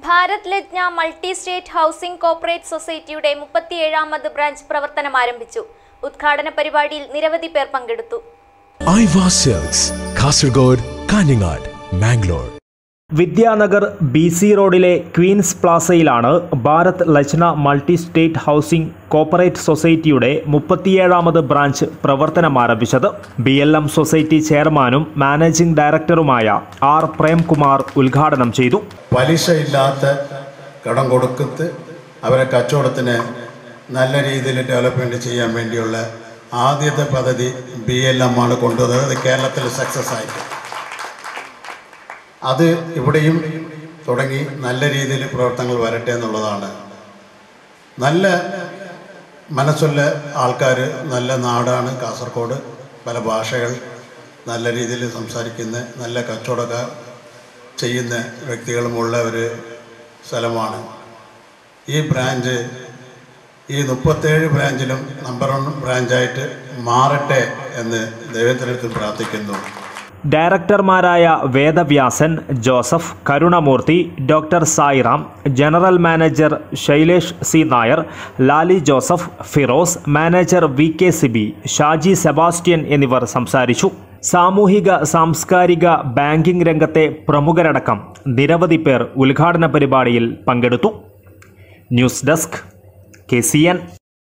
Bharat Lajna multi state housing corporate സൊസൈറ്റിയുടെ മുപ്പത്തിയേഴാമത് branch പ്രവർത്തനം ആരംഭിച്ചു ഉദ്ഘാടന പരിപാടിയിൽ നിരവധി പേർ പങ്കെടുത്തു ഐവാ സെൽസ് കാസർഗോഡ് കാഞ്ഞങ്ങാട് മാംഗ്ലൂർ വിദ്യാനഗർ ബി സി റോഡിലെ ക്വീൻസ് പ്ലാസയിലാണ് Bharat Lajna multi state housing corporate സൊസൈറ്റിയുടെ മുപ്പത്തിയേഴാമത് ബ്രാഞ്ച് പ്രവർത്തനം ആരംഭിച്ചത് ബി എൽ എം സൊസൈറ്റി ചെയർമാനും മാനേജിംഗ് ഡയറക്ടറുമായ ആർ പ്രേംകുമാർ ഉദ്ഘാടനം ചെയ്തു പലിശയില്ലാത്ത കടം കൊടുക്കത്ത് അവരെ കച്ചവടത്തിന് നല്ല രീതിയിൽ ഡെവലപ്മെൻറ്റ് ചെയ്യാൻ വേണ്ടിയുള്ള ആദ്യത്തെ പദ്ധതി ബി എൽ എം ആണ് കൊണ്ടുവന്നത് അത് കേരളത്തിൽ സക്സസ് ആയിട്ട് അത് ഇവിടെയും തുടങ്ങി നല്ല രീതിയിൽ പ്രവർത്തനങ്ങൾ വരട്ടെ എന്നുള്ളതാണ് നല്ല മനസ്സുള്ള ആൾക്കാർ നല്ല നാടാണ് കാസർഗോഡ് പല ഭാഷകൾ നല്ല രീതിയിൽ സംസാരിക്കുന്ന നല്ല കച്ചവടക്കാർ ചെയ്യുന്ന വ്യക്തികളുമുള്ള ഒരു സ്ഥലമാണ് ഈ ബ്രാഞ്ച് ഈ മുപ്പത്തേഴ് ബ്രാഞ്ചിലും നമ്പർ വൺ ബ്രാഞ്ചായിട്ട് മാറട്ടെ എന്ന് ദൈവത്തിനടുത്ത് പ്രാർത്ഥിക്കുന്നു ഡയറക്ടർമാരായ Vedavyasan Joseph Karunamoorthy doctor Sairam general manager Shailesh C Nair Lali Joseph Firoz manager V K Sibi Shaji Sebastian എന്നിവർ സംസാരിച്ചു സാമൂഹിക സാംസ്കാരിക ബാങ്കിംഗ് രംഗത്തെ പ്രമുഖരടക്കം നിരവധി പേർ ഉദ്ഘാടന പരിപാടിയിൽ പങ്കെടുത്തു news desk K C N